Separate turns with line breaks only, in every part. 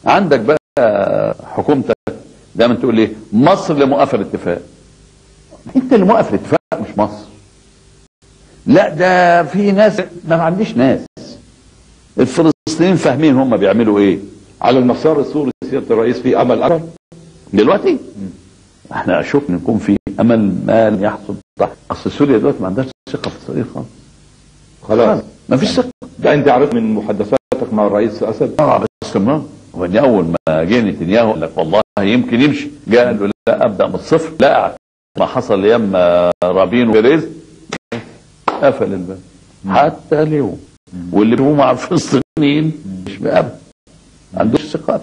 عندك بقى حكومتك دايما تقول ايه مصر اللي موقفه الاتفاق انت اللي موقف الاتفاق مش مصر لا ده في ناس ما عنديش ناس الفلسطينيين فاهمين هم بيعملوا ايه
على المسار السوري سياده الرئيس في امل اكبر
دلوقتي احنا اشوف ان يكون في امل ما لم يحصل تحت اصل سوريا دلوقتي ما عندهاش ثقه في اسرائيل خالص
خلاص
ما فيش ثقه
ده انت عرفت من محادثاتك مع الرئيس اسد
اه باستمرار وان اول ما جه نتنياهو قال لك والله يمكن يمشي جاء قال له لا ابدا من الصفر لا ما حصل ايام رابين وبيريز قفل الباب حتى اليوم واللي هو مع الفلسطينيين مش بأبدا ما عندوش ثقه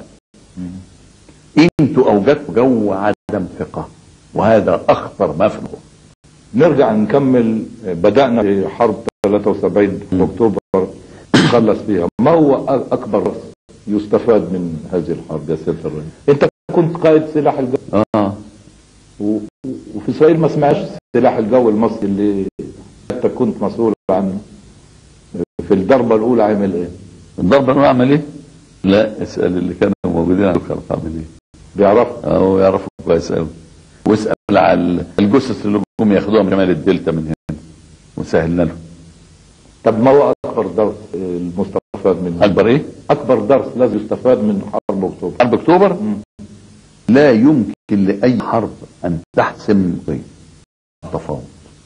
انتوا اوجدتوا جو عدم ثقه وهذا اخطر ما في الامر
نرجع نكمل بدانا في حرب 73 اكتوبر نخلص فيها ما هو أ- اكبر يستفاد من هذه الحرب يا سياده الرئيس انت كنت قائد سلاح الجو
اه
و- وفي اسرائيل ما سمعش سلاح الجو المصري اللي انت كنت مسؤول عنه في الضربه الاولى عمل ايه؟
الضربه انا اعمل ايه؟ لا اسال اللي كانوا موجودين على الخرق اعمل ايه؟
بيعرف
اه يعرفوا كويس قوي واسال على الجثث اللي جم ياخدوها من شمال الدلتا من هنا وسهلنا لهم
طب ما هو اكبر درس المستفاد منه؟
اكبر ايه؟
اكبر درس لازم يستفاد من حرب اكتوبر
حرب اكتوبر لا يمكن لاي حرب ان تحسم قضيه تفاوض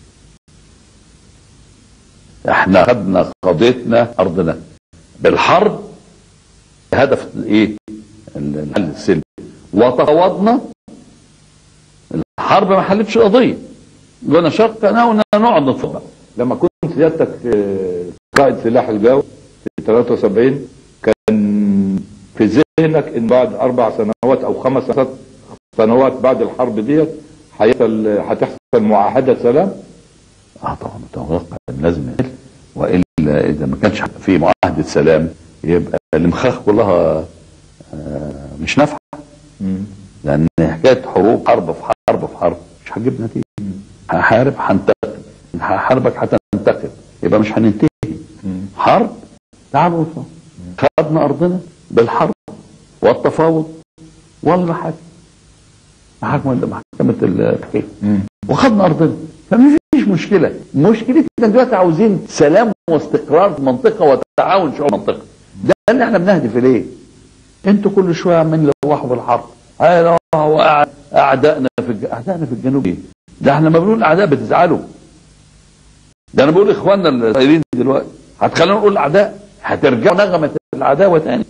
احنا خدنا قضيتنا ارضنا بالحرب هدف ايه الحل السلمي وتفاوضنا الحرب ما حلتش قضيه قلنا شق انا نقعد نتفاوض
لما كنت سيادتك آه، قائد سلاح الجو في 73 كان في ذهنك ان بعد اربع سنوات او خمس سنوات بعد الحرب ديت هيحصل هتحصل معاهده سلام
اه طبعا متوقع لازم يحل. والا اذا ما كانش في معاهده سلام يبقى المخاخ كلها آه، مش نافعه لان حكايه حروب حرب في حرب في حرب مش هتجيب نتيجه هحارب هنتقم هحاربك هتنتقم يبقى مش هننتهي حرب تعالوا نتفاوض. خدنا ارضنا بالحرب والتفاوض والمحاكم محاكمه محكمه التحقيق وخدنا ارضنا فما فيش مشكله مشكلتنا دلوقتي عاوزين سلام واستقرار في المنطقه وتعاون شعوب المنطقه ده اللي احنا بنهدف اليه انتوا كل شويه عمالين تلوحوا في الحرب هذا هو أع- اعدائنا في الج... اعدائنا في الجنوب ايه ده احنا لما بنقول اعداء بتزعلوا ده انا بقول اخواننا الصغيرين دلوقتي هتخلونا نقول اعداء هترجعوا نغمه العداوه تاني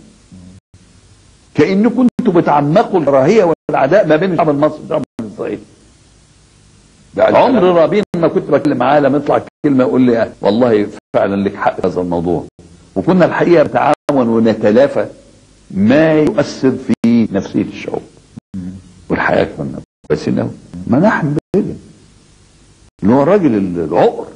كانكم انتوا بتعمقوا الكراهيه والعداء ما بين الشعب المصري والشعب الاسرائيلي عمر رابين ما كنت بكلم معاه لما يطلع كلمه يقول لي والله فعلا لك حق في هذا الموضوع وكنا الحقيقه نتعاون ونتلافى ما يؤثر في نفسيه الشعوب والحقيقه كنا كويسين قوي مناحم بيجن اللي هو الراجل العقر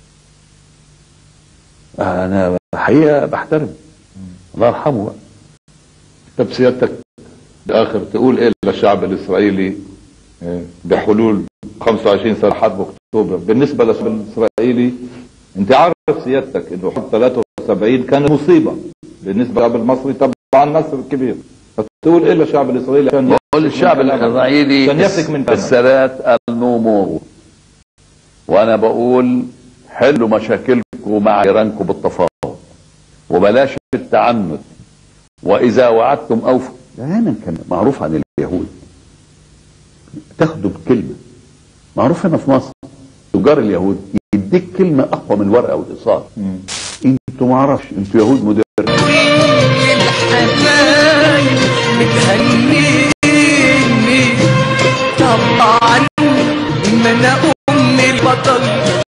انا الحقيقه بحترم الله يرحمه بقى
طب سيادتك باخر تقول ايه للشعب الاسرائيلي آه، بحلول 25 سنه حرب اكتوبر بالنسبه للشعب الاسرائيلي انت عارف سيادتك انه حرب 73 كانت مصيبه بالنسبه للشعب المصري طبعا نصر كبير فتقول ايه للشعب الاسرائيلي عشان
بقول للشعب الاسرائيلي
عشان يفلك من كلامك.
الثبات النمو وانا بقول حلوا مشاكلكم مع جيرانكم بالتفاوض وبلاش التعنت واذا وعدتم اوفوا دايما كان معروف عن اليهود تاخدوا بكلمه معروف هنا في مصر تجار اليهود يديك كلمه اقوى من الورقه والايصال انتوا ما اعرفش انتوا يهود مدير
الحبايب بتهنيني طبعا ما انا ام البطل